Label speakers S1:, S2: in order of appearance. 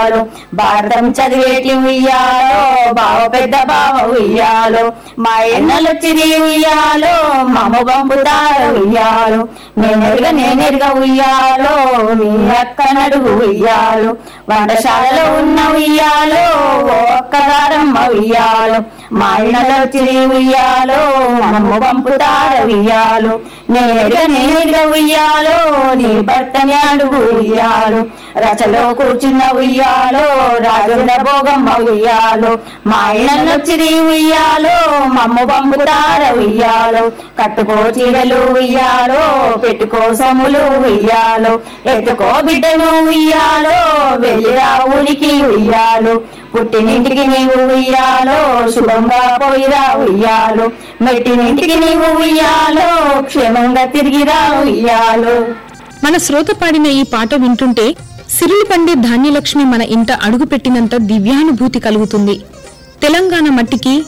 S1: ఉయ్యాలు భారతం చదివేటి ఉయ్యాలో బావ పెద్ద బావ ఉయ్యాలు మా ఎన్నలు చిరి ఉయ్యాలో మమ్మ పంపుతారు ఉయ్యాలు నేనెరుగా నేనెరుగా ఉయ్యాలో నీ అక్క నడుగు ఉయ్యాలు వంటశాలలో ఉన్న ఉయ్యాలో ఓ ఒక్కగారమ్మ ఉయ్యాలు మా ఇళ్ళలో చిరి ఉయ్యాలో మమ్మ పంపుతారు ఉయ్యాలు నేరుగా నేరుగా ఉయ్యాలో నీ భర్తని అడుగు ఉయ్యాలు రచలో కూర్చున్న ఉయ్యాలో రాజుల భోగమ్మ ఉయ్యాలు మా ఇళ్ళలో చిరి ఉయ్యాలో మమ్మ పంపుతార ఉయ్యాలో కట్టుకో చీరలు ఉయ్యాలో పెట్టుకో సొమ్ములు ఉయ్యాలో ఎత్తుకో బిడ్డను ఉయ్యాలో వెళ్ళిరా ఊరికి ఉయ్యాలు పుట్టినింటికి నీవు ఉయ్యాలో శుభంగా పోయిరా ఉయ్యాలు మెట్టినింటికి నీవు ఉయ్యాలో క్షేమంగా తిరిగిరా ఉయ్యాలు
S2: మన శ్రోత పాడిన ఈ పాట వింటుంటే సిరులు పండే ధాన్యలక్ష్మి మన ఇంట అడుగుపెట్టినంత దివ్యానుభూతి కలుగుతుంది తెలంగాణ మట్టికి